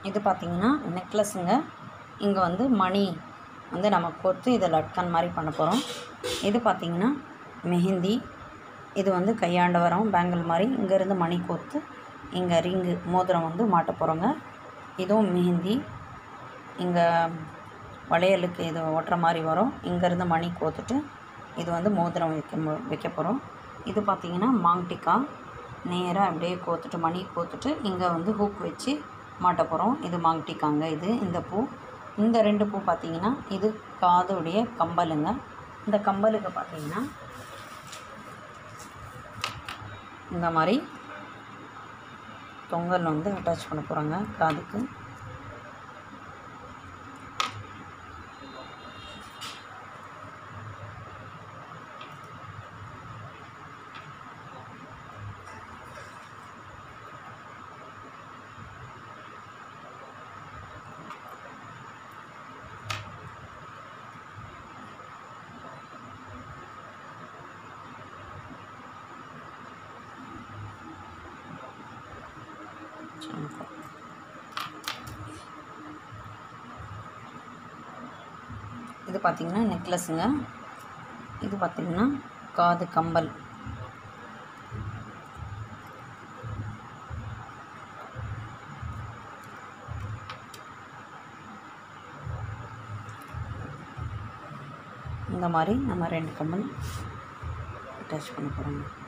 இது பார்த்திங்கன்னா நெக்லஸுங்க இங்கே வந்து மணி வந்து நம்ம கோர்த்து இதை லட்கன் மாதிரி பண்ண போகிறோம் இது பார்த்திங்கன்னா மெஹந்தி இது வந்து கையாண்ட வரோம் பேங்கிள் மாதிரி இங்கேருந்து மணி கோர்த்து இங்கே ரிங்கு மோதிரம் வந்து மாட்ட போகிறோங்க இதுவும் மெஹந்தி இங்கே வளையலுக்கு இது ஒட்டுற மாதிரி வரும் இங்கேருந்து மணி கோத்துட்டு இது வந்து மோதிரம் வைக்க மு- வைக்க போகிறோம் இது பார்த்திங்கன்னா மாங்டிக்கா நேராக அப்படியே கோத்துட்டு மணி கோத்துட்டு இங்கே வந்து ஹூக் வச்சு மாட்ட போகிறோம் இது மாங்டிக்காங்க இது இந்த பூ இந்த ரெண்டு பூ பார்த்திங்கன்னா இது காதுடைய கம்பலுங்க இந்த கம்பலுக்கு பார்த்திங்கன்னா இந்த மாதிரி தொங்கல் வந்து அட்டாச் பண்ண போகிறாங்க காதுக்கு சரி. இது பார்த்திங்கன்னா நெக்லஸுங்க இது பார்த்திங்கன்னா காது கம்பல் இந்த மாதிரி நம்ம ரெண்டு கம்பல் அட்டாச் பண்ண போகிறோங்க